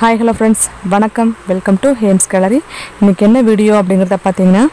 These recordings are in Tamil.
ஹாய் ஹலோ ஃப்ரெண்ட்ஸ் வணக்கம் வெல்கம் டு ஹேம்ஸ் கேலரி இன்றைக்கி என்ன வீடியோ அப்படிங்கிறத பார்த்தீங்கன்னா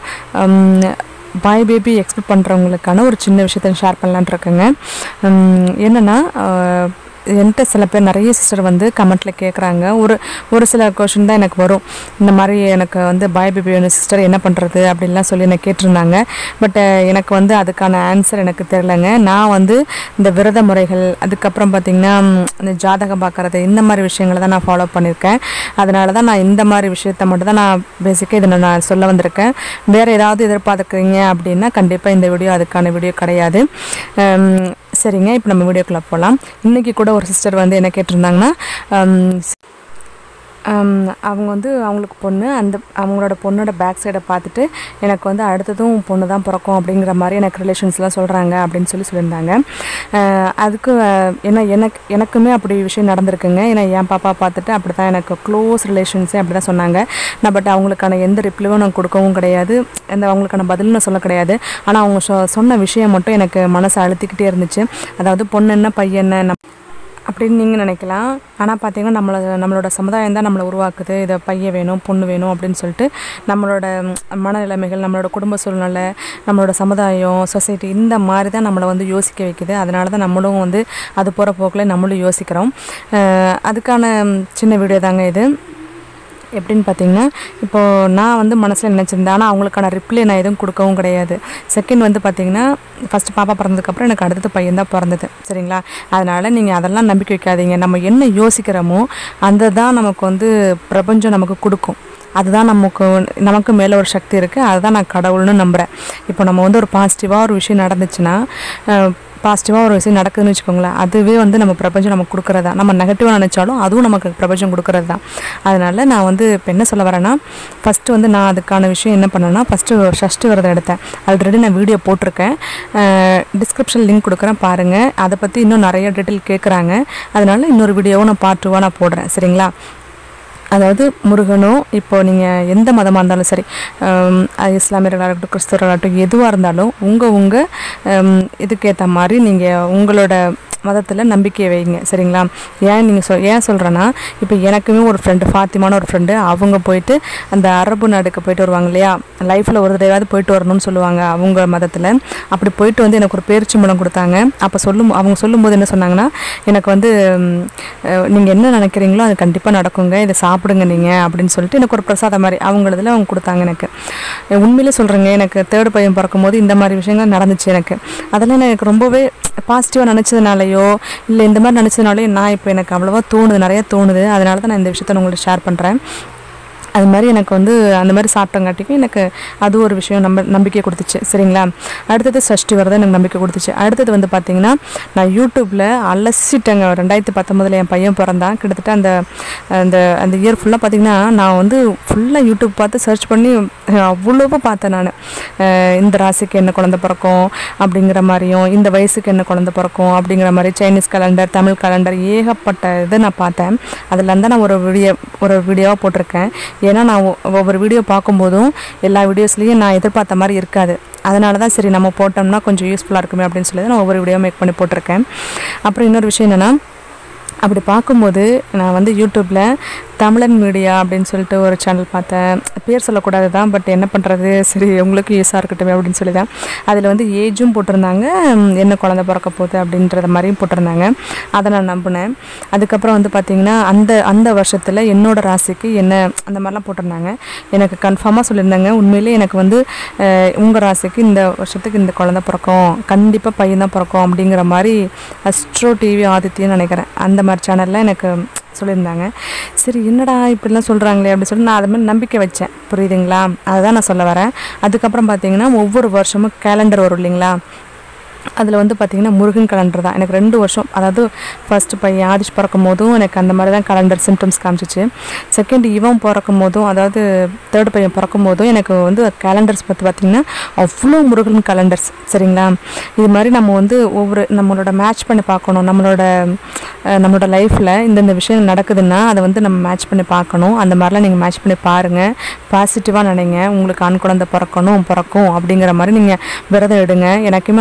பாய் பேபி எக்ஸ்பெக்ட் பண்ணுறவங்களுக்கான ஒரு சின்ன விஷயத்த ஷேர் பண்ணலான்ட்டு இருக்கேங்க உம், என்னென்னா அஹ், என்கிட்ட சில பேர் நிறைய சிஸ்டர் வந்து கமெண்ட்டில் கேட்குறாங்க ஒரு ஒரு சில கொஷின் தான் எனக்கு வரும் இந்த மாதிரி எனக்கு வந்து பாய் பேபி வேணும் சிஸ்டர் என்ன பண்ணுறது அப்படின்லாம் சொல்லி என்னை கேட்டிருந்தாங்க பட் எனக்கு வந்து அதுக்கான ஆன்சர் எனக்கு தெரிலங்க நான் வந்து இந்த விரத முறைகள் அதுக்கப்புறம் பார்த்திங்கன்னா ம், இந்த ஜாதகம் பார்க்குறது இந்த மாதிரி விஷயங்களை தான் நான் ஃபாலோ பண்ணியிருக்கேன் அதனால தான் நான் இந்த மாதிரி விஷயத்த மட்டும் தான் நான் பேசிக்காக இதை நான் சொல்ல வந்திருக்கேன் வேறு ஏதாவது எதிர்பார்க்குறீங்க அப்படின்னா கண்டிப்பாக இந்த வீடியோ அதுக்கான வீடியோ கிடையாது உம், சரிங்க இப்போ நம்ம வீடியோக்குள்ளே போகலாம் இன்றைக்கி கூட ஒரு சிஸ்டர் வந்து என்ன கேட்டிருந்தாங்கன்னா உம், ஆம், அவங்க வந்து அவங்களுக்கு பொண்ணு அந்த அவங்களோட பொண்ணோட பேக் சைடை பார்த்துட்டு எனக்கு வந்து அடுத்ததும் பொண்ணு தான் பிறக்கும் அப்படிங்கிற மாதிரி எனக்கு ரிலேஷன்ஸ்லாம் சொல்கிறாங்க அப்படின்னு சொல்லி சொல்லியிருந்தாங்க அஹ், அதுக்கு அஹ், என்ன எனக்கு எனக்குமே அப்படி விஷயம் நடந்திருக்குங்க ஏன்னா என் பாப்பா பார்த்துட்டு அப்படி தான் எனக்கு க்ளோஸ் ரிலேஷன்ஸே அப்படி தான் சொன்னாங்க நான் பட் அவங்களுக்கான எந்த ரிப்ளையும் நான் கொடுக்கவும் கிடையாது எந்த அவங்களுக்கான பதிலும் நான் சொல்ல கிடையாது ஆனால் அவங்க சொ சொன்ன விஷயம் மட்டும் எனக்கு மனசை அழுத்திக்கிட்டே இருந்துச்சு அதாவது பொண்ணு என்ன பையன் என்ன நம்ம அப்படின்னு நீங்கள் நினைக்கலாம் ஆனால் பார்த்தீங்கன்னா நம்மளை நம்மளோட சமுதாயம் தான் நம்மளை உருவாக்குது இதை பையன் வேணும் பொண்ணு வேணும் அப்படின்னு சொல்லிட்டு நம்மளோட ம், மனநிலைமைகள் நம்மளோட குடும்ப சூழ்நிலை நம்மளோட சமுதாயம் சொசைட்டி இந்த மாதிரி தான் நம்மளை வந்து யோசிக்க வைக்குது அதனால தான் நம்மளும் வந்து அது போகிற போக்கில் நம்மளும் யோசிக்கிறோம் அஹ், அதுக்கான ம், சின்ன வீடியோ தாங்க இது எப்படின்னு பார்த்தீங்கன்னா இப்போது நான் வந்து மனசில் நினச்சிருந்தேன் ஆனால் அவங்களுக்கான ரிப்ளை நான் எதுவும் கொடுக்கவும் கிடையாது செகண்ட் வந்து பார்த்தீங்கன்னா ஃபஸ்ட்டு பாப்பா பிறந்ததுக்கப்புறம் எனக்கு அடுத்த பையன் தான் பிறந்தது சரிங்களா அதனால் நீங்கள் அதெல்லாம் நம்பிக்கை வைக்காதீங்க நம்ம என்ன யோசிக்கிறோமோ அந்த தான் நமக்கு வந்து பிரபஞ்சம் நமக்கு கொடுக்கும் அதுதான் நமக்கு நமக்கு மேலே ஒரு சக்தி இருக்குது அதுதான் நான் கடவுள்னு நம்புகிறேன் இப்போ நம்ம வந்து ஒரு பாசிட்டிவாக ஒரு விஷயம் நடந்துச்சுன்னா பாசிட்டிவாக ஒரு விஷயம் நடக்குதுன்னு வச்சுக்கோங்களேன் அதுவே வந்து நம்ம பிரபஞ்சம் நமக்கு கொடுக்குறதா நம்ம நெகட்டிவாக நினச்சாலும் அதுவும் நமக்கு பிரபஞ்சம் கொடுக்குறது தான் அதனால் நான் வந்து இப்போ என்ன சொல்ல வரேன்னா ஃபஸ்ட்டு வந்து நான் அதுக்கான விஷயம் என்ன பண்ணேன்னா ஃபஸ்ட்டு ஷஷ்டி விரதம் எடுத்தேன் ஆல்ரெடி நான் வீடியோ போட்டிருக்கேன் டிஸ்கிரிப்ஷன் லிங்க் கொடுக்குறேன் பாருங்கள் அதை பற்றி இன்னும் நிறைய டீட்டெயில் கேட்குறாங்க அதனால இன்னொரு வீடியோவும் நான் பார்ட் டூவாக நான் போடுறேன் சரிங்களா அதாவது முருகனோ இப்போ நீங்கள் எந்த மதமாக இருந்தாலும் சரி ஹம், அது இஸ்லாமியர்களாக இருக்கட்டும் கிறிஸ்தவர்களாகட்டும் எதுவாக இருந்தாலும் உங்கள் உங்கள் இதுக்கேற்ற மாதிரி நீங்கள் உங்களோட மதத்தில் நம்பிக்கையை வைங்க சரிங்களா ஏன் நீங்கள் சொல் ஏன் சொல்கிறேன்னா இப்போ எனக்குமே ஒரு ஃப்ரெண்டு ஃபாத்திமான ஒரு ஃப்ரெண்டு அவங்க போயிட்டு அந்த அரபு நாடுக்கு போயிட்டு வருவாங்க இல்லையா லைஃப்பில் ஒரு தடவையாவது போயிட்டு வரணும்னு சொல்லுவாங்க அவங்க மதத்தில் அப்படி போயிட்டு வந்து எனக்கு ஒரு பேரிச்சி மூலம் கொடுத்தாங்க அப்போ சொல்லும் அவங்க சொல்லும்போது என்ன சொன்னாங்கன்னா எனக்கு வந்து நீங்கள் என்ன நினைக்கிறீங்களோ அது கண்டிப்பாக நடக்குங்க இதை சாப்பிடுங்க நீங்கள் அப்படின்னு சொல்லிட்டு எனக்கு ஒரு பிரசாதம் மாதிரி அவங்களதுல அவங்க கொடுத்தாங்க எனக்கு அஹ் உண்மையிலே சொல்கிறேங்க எனக்கு தேர்ட் பையன் பிறக்கும் போது இந்த மாதிரி விஷயங்கள் நடந்துச்சு எனக்கு அதெல்லாம் எனக்கு ரொம்பவே பாசிட்டிவாக நினச்சதுனாலையோ இல்லை இந்த மாதிரி நினச்சதுனாலையோ நான் இப்போ எனக்கு அவ்வளோவா தோணுது நிறைய தோணுது அதனால தான் நான் இந்த விஷயத்த நான் உங்கள்ட்ட ஷேர் பண்ணுறேன் அது மாதிரி எனக்கு வந்து அந்த மாதிரி சாப்பிட்டங்காட்டிக்கும் எனக்கு அது ஒரு விஷயம் நம்ப நம்பிக்கை கொடுத்துச்சு சரிங்களா அடுத்தது சஷ்டி வரதான் எனக்கு நம்பிக்கை கொடுத்துச்சு அடுத்தது வந்து பார்த்திங்கன்னா நான் யூடியூப்பில் அலசிட்டேங்க ரெண்டாயிரத்தி பத்தொம்பதில் என் பையன் பிறந்தான் கிட்டத்தட்ட அந்த அந்த அந்த இயர் ஃபுல்லாக பார்த்திங்கன்னா நான் வந்து ஃபுல்லாக யூடியூப் பார்த்து சர்ச் பண்ணி அவ்வளோவா பார்த்தேன் நான் இந்த ராசிக்கு என்ன குழந்தை பிறக்கும் அப்படிங்கிற மாதிரியும் இந்த வயசுக்கு என்ன குழந்தை பிறக்கும் அப்படிங்கிற மாதிரி சைனீஸ் கலண்டர் தமிழ் கலண்டர் ஏகப்பட்ட இதை நான் பார்த்தேன் அதில் இருந்தால் நான் ஒரு வீடியோ ஒரு வீடியோவாக போட்டிருக்கேன் ஏன்னா நான் ஒ- ஒவ்வொரு வீடியோ பார்க்கும்போதும் எல்லா வீடியோஸ்லேயும் நான் எதிர்பார்த்த மாதிரி இருக்காது அதனால தான் சரி நம்ம போட்டோம்னா கொஞ்சம் யூஸ்ஃபுல்லாக இருக்குமே அப்படின்னு சொல்லி தான் நான் ஒவ்வொரு வீடியோ மேக் பண்ணி போட்டிருக்கேன் அப்புறம் இன்னொரு விஷயம் என்னென்னா அப்படி பார்க்கும்போது நான் வந்து யூடியூப்பில் தமிழன் மீடியா அப்படின்னு சொல்லிட்டு ஒரு சேனல் பார்த்தேன் பேர் சொல்லக்கூடாது தான் பட் என்ன பண்ணுறது சரி உங்களுக்கு யூஸாக இருக்கட்டும் அப்படின்னு சொல்லி தான் அதில் வந்து ஏஜும் போட்டிருந்தாங்க ம், என்ன குழந்தை பிறக்க போகுது அப்படின்றத மாதிரியும் போட்டிருந்தாங்க அதை நான் நம்பினேன் அதுக்கப்புறம் வந்து பார்த்திங்கன்னா அந்த அந்த வருஷத்தில் என்னோட ராசிக்கு என்ன அந்த மாதிரிலாம் போட்டிருந்தாங்க எனக்கு கன்ஃபார்மாக சொல்லியிருந்தாங்க உண்மையிலே எனக்கு வந்து உங்கள் ராசிக்கு இந்த வருஷத்துக்கு இந்த குழந்தை பிறக்கும் கண்டிப்பாக பையன் தான் பிறக்கும் அப்படிங்கிற மாதிரி அஸ்ட்ரோ டிவி ஆதித்யன்னு நினைக்கிறேன் அந்த மாதிரி சேனலில் எனக்கு சொல்லியிருந்தாங்க சரி என்னடா இப்படிலாம் சொல்கிறாங்களே அப்படின்னு சொல்லி நான் அது மாதிரி நம்பிக்கை வச்சேன் புரியுதுங்களா அதுதான் நான் சொல்ல வரேன் அதுக்கப்புறம் பார்த்தீங்கன்னா ஒவ்வொரு வருஷமும் கேலண்டர் வரும் இல்லைங்களா அதில் வந்து பார்த்திங்கன்னா முருகன் கலண்டர் தான் எனக்கு ரெண்டு வருஷம் அதாவது ஃபர்ஸ்ட் பையன் ஆதிஷ் பிறக்கும் போதும் எனக்கு அந்த மாதிரி தான் கலண்டர் சிம்டம்ஸ் காமிச்சிச்சு செகண்ட் இவன் பிறக்கும் போதும் அதாவது தேர்ட் பையன் பிறக்கும் போதும் எனக்கு வந்து கேலண்டர்ஸ் பற்றி பார்த்திங்கன்னா அவ்வளோ முருகன் கலண்டர்ஸ் சரிங்களா இது மாதிரி நம்ம வந்து ஒவ்வொரு நம்மளோட மேட்ச் பண்ணி பார்க்கணும் நம்மளோட அஹ், நம்மளோட லைஃப்பில் இந்தந்த விஷயம் நடக்குதுன்னா அதை வந்து நம்ம மேட்ச் பண்ணி பார்க்கணும் அந்த மாதிரிலாம் நீங்கள் மேட்ச் பண்ணி பாருங்கள் பாசிட்டிவாக நினைங்க உங்களுக்கு ஆண் குழந்தை பிறக்கணும் பிறக்கும் அப்படிங்கிற மாதிரி நீங்கள் விரதம் எடுங்க எனக்குமே அந்த அனுபவம்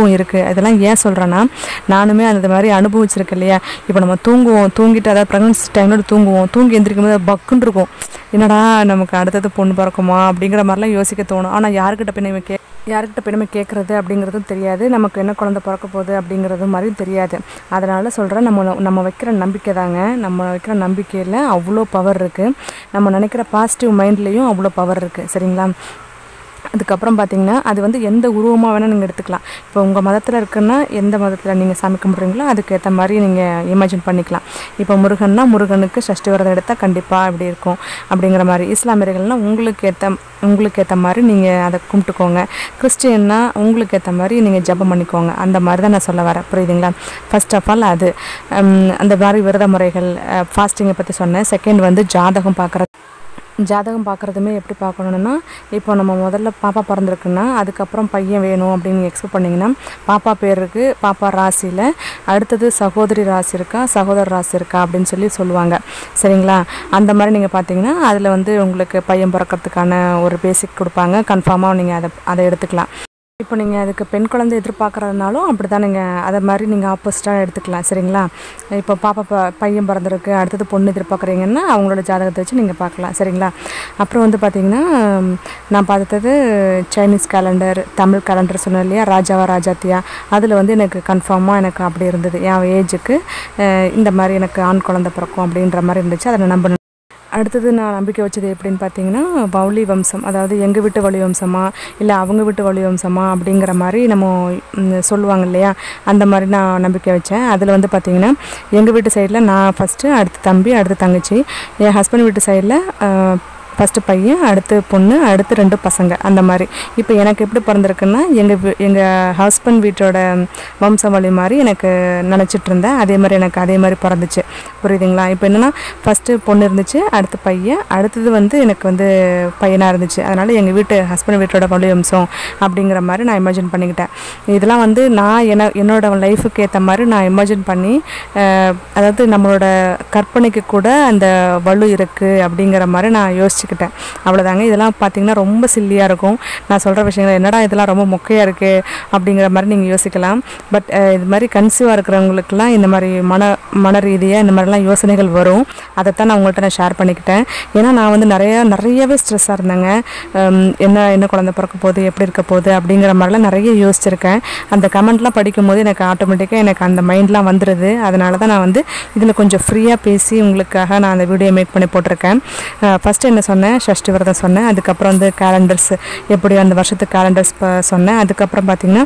அனுபவம் இருக்குது அதெல்லாம் ஏன் சொல்கிறேன்னா நானுமே அந்த மாதிரி அனுபவிச்சிருக்கேன் இல்லையா இப்போ நம்ம தூங்குவோம் தூங்கிட்டு அதாவது ப்ரெக்னன்சி டைமில் தூங்குவோம் தூங்கி எந்திரிக்கும் போது பக்குன்னு இருக்கும் என்னடா நமக்கு அடுத்தது பொண்ணு பிறக்குமா அப்படிங்கிற மாதிரிலாம் யோசிக்க தோணும் ஆனால் யாருக்கிட்ட போய் நம்ம கே யாருக்கிட்ட போய் நம்ம கேட்குறது அப்படிங்கிறதும் தெரியாது நமக்கு என்ன குழந்தை பிறக்க போகுது அப்படிங்கிறது மாதிரியும் தெரியாது அதனால் சொல்கிறேன் நம்ம நம்ம வைக்கிற நம்பிக்கை தாங்க நம்ம வைக்கிற நம்பிக்கையில் அவ்வளோ பவர் இருக்குது நம்ம நினைக்கிற பாசிட்டிவ் மைண்ட்லேயும் அவ்வளோ பவர் இருக்குது சரிங்களா அதுக்கப்புறம் பார்த்தீங்கன்னா அது வந்து எந்த உருவமாக வேணால் நீங்கள் எடுத்துக்கலாம் இப்போ உங்கள் மதத்தில் இருக்குன்னா எந்த மதத்தில் நீங்கள் சாமி கும்பிட்றீங்களோ அதுக்கேற்ற மாதிரி நீங்கள் இமேஜின் பண்ணிக்கலாம் இப்போ முருகன்னா முருகனுக்கு சஷ்டி விரதம் எடுத்தால் கண்டிப்பாக இப்படி இருக்கும் அப்படிங்கிற மாதிரி இஸ்லாமியர்கள்னால் உங்களுக்கு ஏற்ற உங்களுக்கு ஏற்ற மாதிரி நீங்கள் அதை கும்பிட்டுக்கோங்க கிறிஸ்டியன்னா உங்களுக்கு ஏற்ற மாதிரி நீங்கள் ஜெபம் பண்ணிக்கோங்க அந்த மாதிரி தான் நான் சொல்ல வரேன் புரியுதுங்களா ஃபர்ஸ்ட் ஆஃப் ஆல் அது ஹம், அந்த மாதிரி விரத முறைகள் ஃபாஸ்டிங்கை பற்றி சொன்னேன் செகண்ட் வந்து ஜாதகம் பார்க்குறது ஜாதகம் பார்க்குறதுமே எப்படி பார்க்கணுன்னா இப்போ நம்ம முதல்ல பாப்பா பிறந்திருக்குன்னா அதுக்கப்புறம் பையன் வேணும் அப்படின்னு எக்ஸ்பெக்ட் பண்ணிங்கன்னா பாப்பா பேர் இருக்கு பாப்பா ராசியில் அடுத்தது சகோதரி ராசி இருக்கா சகோதர ராசி இருக்கா அப்படின்னு சொல்லி சொல்லுவாங்க சரிங்களா அந்த மாதிரி நீங்கள் பார்த்தீங்கன்னா அதில் வந்து உங்களுக்கு பையன் பிறக்கிறதுக்கான ஒரு பேசிக் கொடுப்பாங்க கன்ஃபார்மாக நீங்கள் அதை அதை எடுத்துக்கலாம் இப்போ நீங்கள் அதுக்கு பெண் குழந்தை எதிர்பார்க்குறதுனாலும் அப்படி தான் நீங்கள் அதை மாதிரி நீங்கள் ஆப்போசிட்டாக எடுத்துக்கலாம் சரிங்களா இப்போ பாப்பா ப பையன் பிறந்திருக்கு அடுத்தது பொண்ணு எதிர்பார்க்குறீங்கன்னா அவங்களோட ஜாதகத்தை வச்சு நீங்கள் பார்க்கலாம் சரிங்களா அப்புறம் வந்து பார்த்தீங்கன்னா ம், நான் பார்த்தது சைனீஸ் கேலண்டர் தமிழ் கேலண்டர் சொன்னேன் இல்லையா ராஜாவா ராஜாத்தியா அதில் வந்து எனக்கு கன்ஃபார்மாக எனக்கு அப்படி இருந்தது என் ஏஜுக்கு இந்த மாதிரி எனக்கு ஆண் குழந்தை பிறக்கும் அப்படின்ற மாதிரி இருந்துச்சு அதை நான் நம்ப அடுத்தது நான் நம்பிக்கை வச்சது எப்படின்னு பார்த்தீங்கன்னா வவுளி வம்சம் அதாவது எங்கள் வீட்டு வழி வம்சமா இல்லை அவங்க வீட்டு வழி வம்சமா அப்படிங்கிற மாதிரி நம்ம ம், சொல்லுவாங்க இல்லையா அந்த மாதிரி நான் நம்பிக்கை வச்சேன் அதில் வந்து பார்த்தீங்கன்னா எங்கள் வீட்டு சைடில் நான் ஃபஸ்ட்டு அடுத்து தம்பி அடுத்து தங்கச்சி என் ஹஸ்பண்ட் வீட்டு சைடில் ஃபஸ்ட்டு பையன் அடுத்து பொண்ணு அடுத்து ரெண்டு பசங்க அந்த மாதிரி இப்போ எனக்கு எப்படி பிறந்திருக்குன்னா எங்கள் எங்கள் ஹஸ்பண்ட் வீட்டோட வம்ச வழி மாதிரி எனக்கு நினச்சிட்டு இருந்தேன் அதே மாதிரி எனக்கு அதே மாதிரி பிறந்துச்சு புரியுதுங்களா இப்போ என்னென்னா ஃபஸ்ட்டு பொண்ணு இருந்துச்சு அடுத்து பையன் அடுத்தது வந்து எனக்கு வந்து பையனாக இருந்துச்சு அதனால் எங்கள் வீட்டு ஹஸ்பண்ட் வீட்டோட வழி வம்சம் அப்படிங்கிற மாதிரி நான் இமேஜின் பண்ணிக்கிட்டேன் இதெல்லாம் வந்து நான் என்ன என்னோட லைஃபுக்கு ஏற்ற மாதிரி நான் இமேஜின் பண்ணி அஹ், அதாவது நம்மளோட கற்பனைக்கு கூட அந்த வலு இருக்குது அப்படிங்கிற மாதிரி நான் யோசிச்சுக்கிட்டேன் அவ்வளோதாங்க இதெல்லாம் பார்த்தீங்கன்னா ரொம்ப சில்லியாக இருக்கும் நான் சொல்கிற விஷயங்கள் என்னடா இதெல்லாம் ரொம்ப மொக்கையாக இருக்குது அப்படிங்கிற மாதிரி நீங்கள் யோசிக்கலாம் பட் இது மாதிரி கன்சீவாக இருக்கிறவங்களுக்குலாம் இந்த மாதிரி மன மன ரீதியாக இந்த மாதிரிலாம் யோசனைகள் வரும் அதைத்தான் நான் உங்கள்கிட்ட நான் ஷேர் பண்ணிக்கிட்டேன் ஏன்னா நான் வந்து நிறைய நிறையவே ஸ்ட்ரெஸ்ஸாக இருந்தேங்க ஹம், என்ன என்ன குழந்தை பிறக்க போகுது எப்படி இருக்க போகுது அப்படிங்கிற மாதிரிலாம் நிறைய யோசிச்சிருக்கேன் அந்த கமெண்ட்லாம் படிக்கும்போது எனக்கு ஆட்டோமேட்டிக்காக எனக்கு அந்த மைண்ட்லாம் வந்துடுது அதனால தான் நான் வந்து இதில் கொஞ்சம் ஃப்ரீயாக பேசி உங்களுக்காக நான் அந்த வீடியோ மேக் பண்ணி போட்டிருக்கேன் ஃபஸ்ட்டு என்ன சொன்னேன் ஷஷ்டி விரதம் சொன்னேன் அதுக்கப்புறம் வந்து கேலண்டர்ஸ் எப்படி அந்த வருஷத்துக்கு கேலண்டர்ஸ் சொன்னேன் அதுக்கப்புறம் பார்த்தீங்கன்னா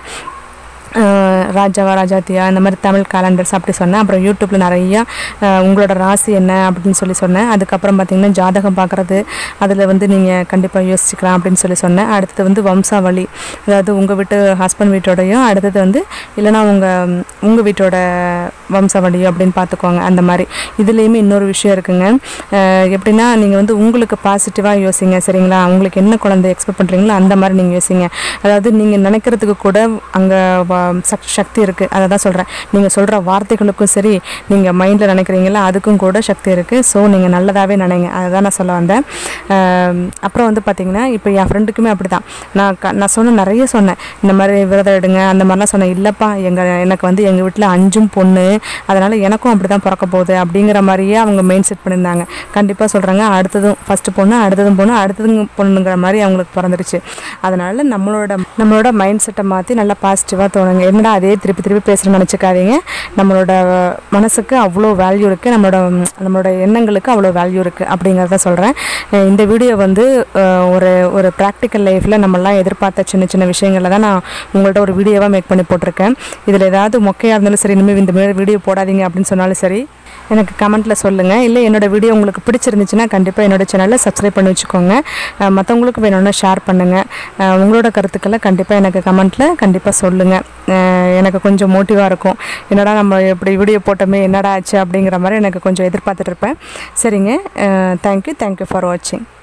அஹ் ராஜாவா ராஜாத்தியா இந்த மாதிரி தமிழ் கேலண்டர்ஸ் அப்படி சொன்னேன் அப்புறம் யூடியூப்பில் நிறையா அஹ் உங்களோட ராசி என்ன அப்படின்னு சொல்லி சொன்னேன் அதுக்கப்புறம் பார்த்தீங்கன்னா ஜாதகம் பார்க்குறது அதில் வந்து நீங்கள் கண்டிப்பாக யோசிச்சுக்கலாம் அப்படின்னு சொல்லி சொன்னேன் அடுத்தது வந்து வம்சாவளி அதாவது உங்கள் வீட்டு ஹஸ்பண்ட் வீட்டோடையும் அடுத்தது வந்து இல்லைனா உங்கள் உங்கள் வீட்டோட வம்சாவளியோ அப்படின்னு பார்த்துக்கோங்க அந்த மாதிரி இதுலேயுமே இன்னொரு விஷயம் இருக்குங்க அஹ் எப்படின்னா நீங்கள் வந்து உங்களுக்கு பாசிட்டிவாக யோசிங்க சரிங்களா உங்களுக்கு என்ன குழந்தை எக்ஸ்பெக்ட் பண்ணுறீங்களோ அந்த மாதிரி நீங்கள் யோசிங்க அதாவது நீங்கள் நினைக்கிறதுக்கு கூட அங்கே சக்தி இருக்குது அதை தான் சொல்கிறேன் நீங்கள் சொல்கிற வார்த்தைகளுக்கும் சரி நீங்கள் மைண்டில் நினைக்கிறீங்களா அதுக்கும் கூட சக்தி இருக்குது ஸோ நீங்கள் நல்லதாகவே நினைங்க அதை தான் நான் சொல்ல வந்தேன் அஹ் அப்புறம் வந்து பார்த்தீங்கன்னா இப்போ என் ஃப்ரெண்டுக்குமே அப்படி தான் நான் க நான் சொன்ன நிறைய சொன்னேன் இந்த மாதிரி விரதம் எடுங்க அந்த மாதிரிலாம் சொன்னேன் இல்லைப்பா எங்கள் எனக்கு வந்து எங்கள் வீட்டில் அஞ்சும் பொண்ணு அதனால் எனக்கும் அப்படி தான் பிறக்க போகுது அப்படிங்கிற மாதிரியே அவங்க மெயின் செட் பண்ணியிருந்தாங்க கண்டிப்பாக சொல்கிறாங்க அடுத்ததும் ஃபஸ்ட்டு பொண்ணு அடுத்ததும் பொண்ணு அடுத்ததும் பொண்ணுங்கிற மாதிரி அவங்களுக்கு பிறந்துருச்சு அதனால் நம்மளோட நம்மளோட மைண்ட் செட்டை மாற்றி நல்லா பாசிட்டிவாக தோணுங்க என்னடா அதே திருப்பி திருப்பி பேசுகிறேன்னு நினச்சிக்காதீங்க நம்மளோட மனசுக்கு அவ்வளோ வேல்யூ இருக்குது நம்மளோட ம், நம்மளோட எண்ணங்களுக்கு அவ்வளோ வேல்யூ இருக்குது அப்படிங்கிறத சொல்கிறேன் இந்த வீடியோ வந்து அஹ், ஒரு ஒரு ப்ராக்டிக்கல் லைஃப்பில் நம்மலாம் எதிர்பார்த்த சின்ன சின்ன விஷயங்களை தான் நான் உங்கள்கிட்ட ஒரு வீடியோவாக மேக் பண்ணி போட்டிருக்கேன் இதில் ஏதாவது மொக்கையாக இருந்தாலும் சரி இனிமேல் இந்த மாதிரி வீடியோ போடாதீங்க அப்படின்னு சொன்னாலும் சரி எனக்கு கமெண்ட்டில் சொல்லுங்கள் இல்லை என்னோட வீடியோ உங்களுக்கு பிடிச்சிருந்துச்சுன்னா கண்டிப்பாக என்னோட சேனலை சப்ஸ்கிரைப் பண்ணி வச்சுக்கோங்க அஹ் மற்றவங்களுக்கு வேணும்னா ஷேர் பண்ணுங்கள் அஹ் உங்களோட கருத்துக்களை கண்டிப்பாக எனக்கு கமெண்ட்டில் கண்டிப்பாக சொல்லுங்கள் அஹ் எனக்கு கொஞ்சம் மோட்டிவாக இருக்கும் என்னடா நம்ம எப்படி வீடியோ போட்டோமே என்னடா ஆச்சு அப்படிங்கிற மாதிரி எனக்கு கொஞ்சம் எதிர்பார்த்துட்டு இருப்பேன் சரிங்க தேங்க்யூ தேங்க்யூ ஃபார் வாட்சிங்